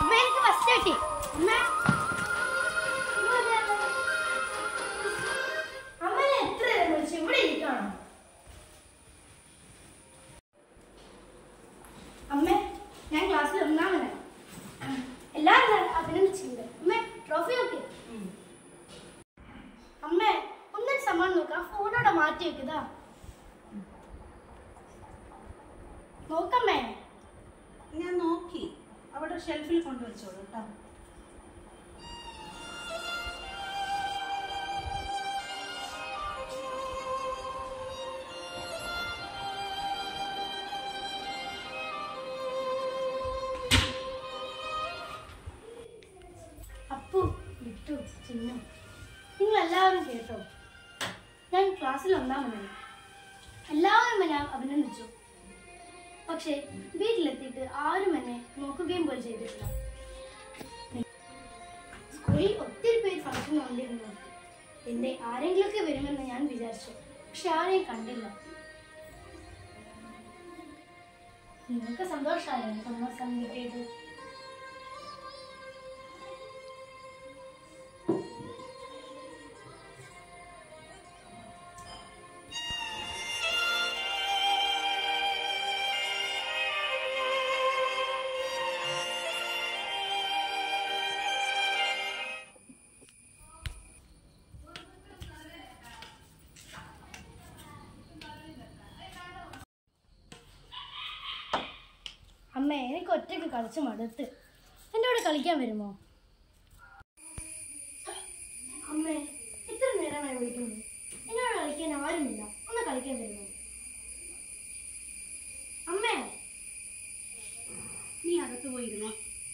അമ്മ എനിക്ക് ഫസ്റ്റ് കിട്ടി അമ്മ അമ്മനെ എത്ര നേരം വിളിച്ചു ഇവിടെ ഇരിക്കണോ അമ്മ ഞാൻ ക്ലാസ്സിൽ ഒന്നാമനായി എല്ലാവരും അഭിനന്ദിച്ചിട്ടുണ്ട് അമ്മ ട്രോഫി നോക്കി അമ്മ ഒന്നൊരു സമ്മാനം നോക്ക് ആ ഫോണോടെ മാറ്റി വെക്കുതാ നോക്കമ്മേ ഞാൻ നോക്കി അവിടെ ഷെൽഫിൽ കൊണ്ടുവച്ചോളൂ കേട്ടോ അപ്പു വിട്ടു ചിന്നു നിങ്ങൾ എല്ലാവരും കേട്ടോ ഞാൻ ക്ലാസ്സിൽ ഒന്നാമനായി എല്ലാവരും എന്നെ അഭിനന്ദിച്ചു പക്ഷേ വീട്ടിലെത്തിയിട്ട് ആരും എന്നെ നോക്കുകയും പോലും ചെയ്തിട്ടില്ല സ്കൂളിൽ ഒത്തിരി പേര് ഫംഗ്ഷൻ വന്നിരുന്നു എന്റെ ആരെങ്കിലുമൊക്കെ വരുമെന്ന് ഞാൻ വിചാരിച്ചു പക്ഷെ ആരെയും കണ്ടില്ല നിങ്ങൾക്ക് സന്തോഷമായോ സന്തോഷം കിട്ടിയത് അമ്മ എനിക്ക് ഒറ്റയ്ക്ക് കളിച്ച് മടുത്ത് എൻ്റെ കൂടെ കളിക്കാൻ വരുമോ അമ്മേ എത്ര നേരമായി വിളിക്കുന്നു എന്നോട് കളിക്കാൻ ആരുമില്ല ഒന്ന് കളിക്കാൻ വരുമോ അമ്മേ നീ അകത്ത് പോയിരുന്നോ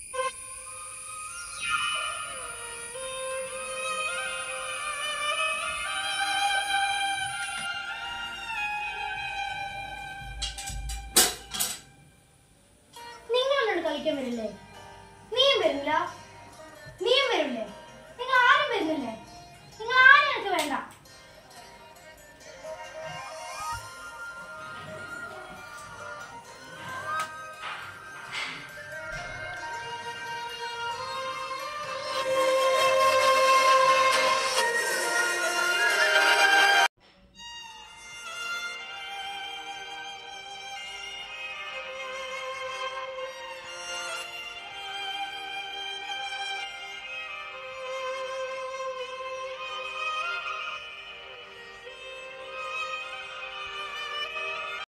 നിങ്ങൾ എന്നോട് കളിക്കാൻ വരില്ലേ നീയും വരില്ല നീയും വരില്ലേ നിങ്ങൾ ആരും വരുന്നില്ലേ